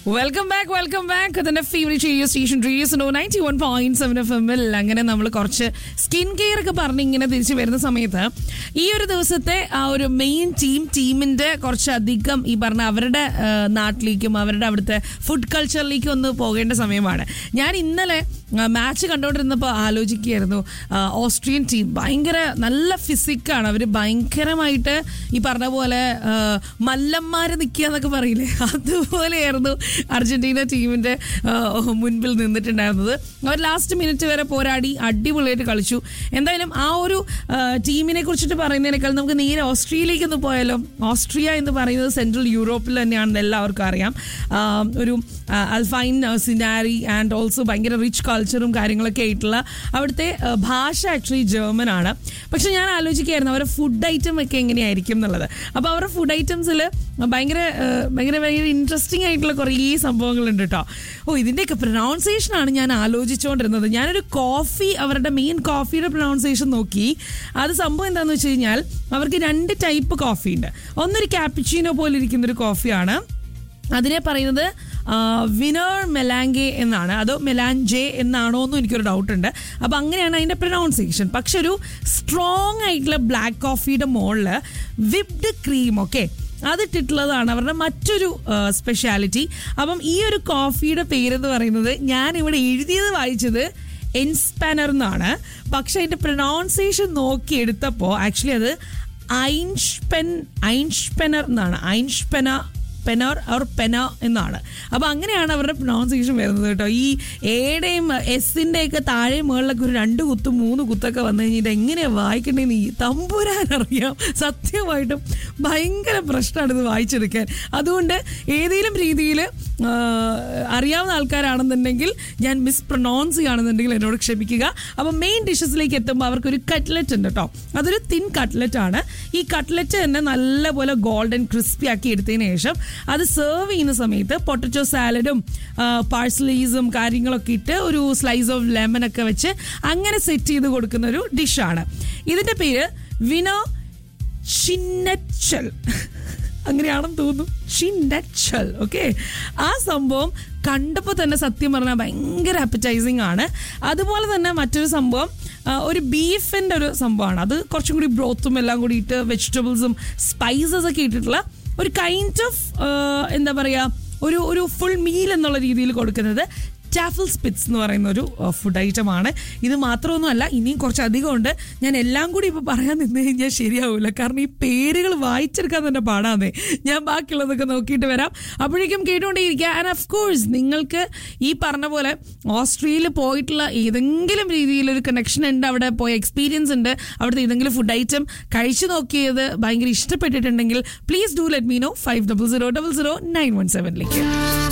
welcome back welcome back അതിന്റെ favourite radio station radio so ninety one point seven F എമ്മിൽ അങ്ങനെ നമ്മൾ കുറച്ച് സ്കിൻ കെയർ ഒക്കെ പറഞ്ഞ് ഇങ്ങനെ തിരിച്ചു വരുന്ന സമയത്ത് ഈ ഒരു ദിവസത്തെ ആ ഒരു മെയിൻ ടീം ടീമിന്റെ കുറച്ചധികം ഈ പറഞ്ഞ അവരുടെ ആ, നാട്ടിലേക്കും അവരുടെ അവിടുത്തെ ഫുഡ് കൾച്ചറിലേക്കും ഒന്ന് പോകേണ്ട സമയമാണ് ഞാൻ ഇന്നലെ മാച്ച് കണ്ടുകൊണ്ടിരുന്നപ്പോൾ ആലോചിക്കുകയായിരുന്നു ആ, ഓസ്ട്രിയൻ ടീം ഭയങ്കര നല്ല ഫിസിക്കാണ് അവർ ഭയങ്കരമായിട്ട് ഈ പറഞ്ഞ പോലെ ആ, മല്ലന്മാര് നിൽക്കുക എന്നൊക്കെ പറയില്ലേ അതുപോലെയായിരുന്നു അർജന്റീന ടീമിന്റെ ആ, മുൻപിൽ നിന്നിട്ടുണ്ടായിരുന്നത് അവർ ലാസ്റ്റ് മിനിറ്റ് വരെ പോരാടി അടിപൊളിയായിട്ട് കളിച്ചു എന്തായാലും ആ ഒരു ആ, ടീമിനെ കുറിച്ചിട്ട് പറയുന്നതിനേക്കാൾ നമുക്ക് നേരെ ഓസ്ട്രിയയിലേക്ക് ഒന്ന് പോയാലോ ഓസ്ട്രിയ എന്ന് പറയുന്നത് സെൻട്രൽ യൂറോപ്പിൽ തന്നെയാണെന്ന് എല്ലാവർക്കും അറിയാം ആ, ഒരു uh, alpine uh, scenery and also ഭയങ്കര റിച്ച് കൾച്ചറും കാര്യങ്ങളൊക്കെ ആയിട്ടുള്ള അവിടുത്തെ ആ, ഭാഷ ആക്ച്വലി ജർമ്മൻ ആണ് പക്ഷെ ഞാൻ ആലോചിക്കുകയായിരുന്നു അവരുടെ ഫുഡ് ഐറ്റം ഒക്കെ എങ്ങനെയായിരിക്കും എന്നുള്ളത് അപ്പോൾ അവരുടെ ഫുഡ് ഐറ്റംസിൽ ഭയങ്കര ആ, ഭയങ്കര ഭയങ്കര ഇൻട്രസ്റ്റിംഗ് ആയിട്ടുള്ള കുറേ സംഭവങ്ങളുണ്ട് കേട്ടോ ഓ ഇതിൻ്റെയൊക്കെ പ്രൊനൗൺസിയേഷൻ ആണ് ഞാൻ ആലോചിച്ചുകൊണ്ടിരുന്നത് ഞാനൊരു കോഫി അവരുടെ മെയിൻ കോഫിയുടെ പ്രൊനൗൺസിയേഷൻ നോക്കി അത് സംഭവം എന്താണെന്ന് വെച്ച് കഴിഞ്ഞാൽ അവർക്ക് രണ്ട് ടൈപ്പ് കോഫി ഉണ്ട് ഒന്നൊരു ക്യാപ്പിച്ചീനോ പോലെ ഇരിക്കുന്ന ഒരു കോഫിയാണ് അതിനെ പറയുന്നത് വിനർ മെലാങ്കെ എന്നാണ് അതോ മെലാൻജെ എന്നാണോ എന്നും എനിക്കൊരു ഡൗട്ട് ഉണ്ട് അപ്പോൾ അങ്ങനെയാണ് അതിൻ്റെ പ്രൊനൗൺസിയേഷൻ പക്ഷെ ഒരു സ്ട്രോങ് ആയിട്ടുള്ള ബ്ലാക്ക് കോഫിയുടെ മുകളിൽ വിപ്ഡ് ക്രീം ഒക്കെ അതിട്ടിട്ടുള്ളതാണ് അവരുടെ മറ്റൊരു സ്പെഷ്യാലിറ്റി അപ്പം ഈ ഒരു കോഫിയുടെ പേരെന്ന് പറയുന്നത് ഞാൻ ഇവിടെ എഴുതിയത് വായിച്ചത് എൻസ്പാനർ എന്നാണ് പക്ഷെ അതിൻ്റെ പ്രൊനൗൺസിയേഷൻ നോക്കി എടുത്തപ്പോൾ ആക്ച്വലി അത് ഐൻഷ്പെൻ ഐൻഷ്പെനർ എന്നാണ് ഐൻഷ്പെന പെനർ ഓർ പെന എന്നാണ് അപ്പോൾ അങ്ങനെയാണ് അവരുടെ പ്രൊനൗൺസിയേഷൻ വരുന്നത് കേട്ടോ ഈ എയുടെയും എസിൻ്റെ ഒക്കെ താഴെ മുകളിലൊക്കെ ഒരു രണ്ട് കുത്തും മൂന്ന് കുത്തൊക്കെ വന്നു കഴിഞ്ഞാൽ ഇത് എങ്ങനെയാണ് വായിക്കണ്ടേന്ന് ഈ തമ്പുരാൻ അറിയാം സത്യമായിട്ടും ഭയങ്കര പ്രശ്നമാണ് ഇത് വായിച്ചെടുക്കാൻ അതുകൊണ്ട് ഏതെങ്കിലും രീതിയിൽ അറിയാവുന്ന ആൾക്കാരാണെന്നുണ്ടെങ്കിൽ ഞാൻ മിസ് പ്രൊനൗൺസ് ചെയ്യുകയാണെന്നുണ്ടെങ്കിൽ എന്നോട് ക്ഷമിക്കുക അപ്പോൾ മെയിൻ ഡിഷസിലേക്ക് എത്തുമ്പോൾ അവർക്കൊരു കട്ട്ലറ്റ് ഉണ്ട് കേട്ടോ അതൊരു തിൻ കട്ട്ലറ്റ് ആണ് ഈ കട്ട്ലറ്റ് തന്നെ നല്ലപോലെ ഗോൾഡൻ ക്രിസ്പി ആക്കി എടുത്തതിന് ശേഷം അത് സെർവ് ചെയ്യുന്ന സമയത്ത് പൊട്ടറ്റോ സാലഡും പാഴ്സലീസും കാര്യങ്ങളൊക്കെ ഇട്ട് ഒരു സ്ലൈസ് ഓഫ് ലെമൺ ഒക്കെ വെച്ച് അങ്ങനെ സെറ്റ് ചെയ്ത് കൊടുക്കുന്ന ഒരു ഡിഷാണ് ഇതിന്റെ പേര് വിനോ ഷിന്നച്ചൽ അങ്ങനെയാണെന്ന് തോന്നുന്നു ഷിന്നച്ചൽ ഓക്കെ ആ സംഭവം കണ്ടപ്പോൾ തന്നെ സത്യം പറഞ്ഞാൽ ഭയങ്കര അപ്പറ്റൈസിങ് ആണ് അതുപോലെ തന്നെ മറ്റൊരു സംഭവം ആ, ഒരു ബീഫിൻ്റെ ഒരു സംഭവമാണ് അത് കുറച്ചും കൂടി ബ്രോത്തും എല്ലാം കൂടി ഇട്ട് വെജിറ്റബിൾസും സ്പൈസസ് ഒക്കെ ഇട്ടിട്ടുള്ള ഒരു കൈൻഡ് ഓഫ് എന്താ പറയുക ഒരു ഒരു ഫുൾ മീൽ എന്നുള്ള രീതിയിൽ കൊടുക്കുന്നത് ടാഫിൾ സ്പിറ്റ്സ് എന്ന് പറയുന്ന ഒരു ഫുഡ് ഐറ്റം ആണ് ഇത് മാത്രമൊന്നുമല്ല ഇനിയും കുറച്ച് അധികം ഉണ്ട് ഞാൻ എല്ലാം കൂടി ഇപ്പോൾ പറയാൻ നിന്ന് കഴിഞ്ഞാൽ ശരിയാവില്ല കാരണം ഈ പേരുകൾ വായിച്ചെടുക്കാൻ തന്നെ പാടാന്നേ ഞാൻ ബാക്കിയുള്ളതൊക്കെ നോക്കിയിട്ട് വരാം അപ്പോഴേക്കും കേട്ടുകൊണ്ടേയിരിക്കുക ആൻഡ് ഓഫ് കോഴ്സ് നിങ്ങൾക്ക് ഈ പറഞ്ഞ പോലെ ഓസ്ട്രേലിയയിൽ പോയിട്ടുള്ള ഏതെങ്കിലും രീതിയിൽ ഒരു കണക്ഷൻ ഉണ്ട് അവിടെ പോയ എക്സ്പീരിയൻസ് ഉണ്ട് അവിടുത്തെ ഏതെങ്കിലും ഫുഡ് ഐറ്റം കഴിച്ചു നോക്കിയത് ഭയങ്കര ഇഷ്ടപ്പെട്ടിട്ടുണ്ടെങ്കിൽ please do let me know five double zero double zero nine one സെവനിലേക്ക്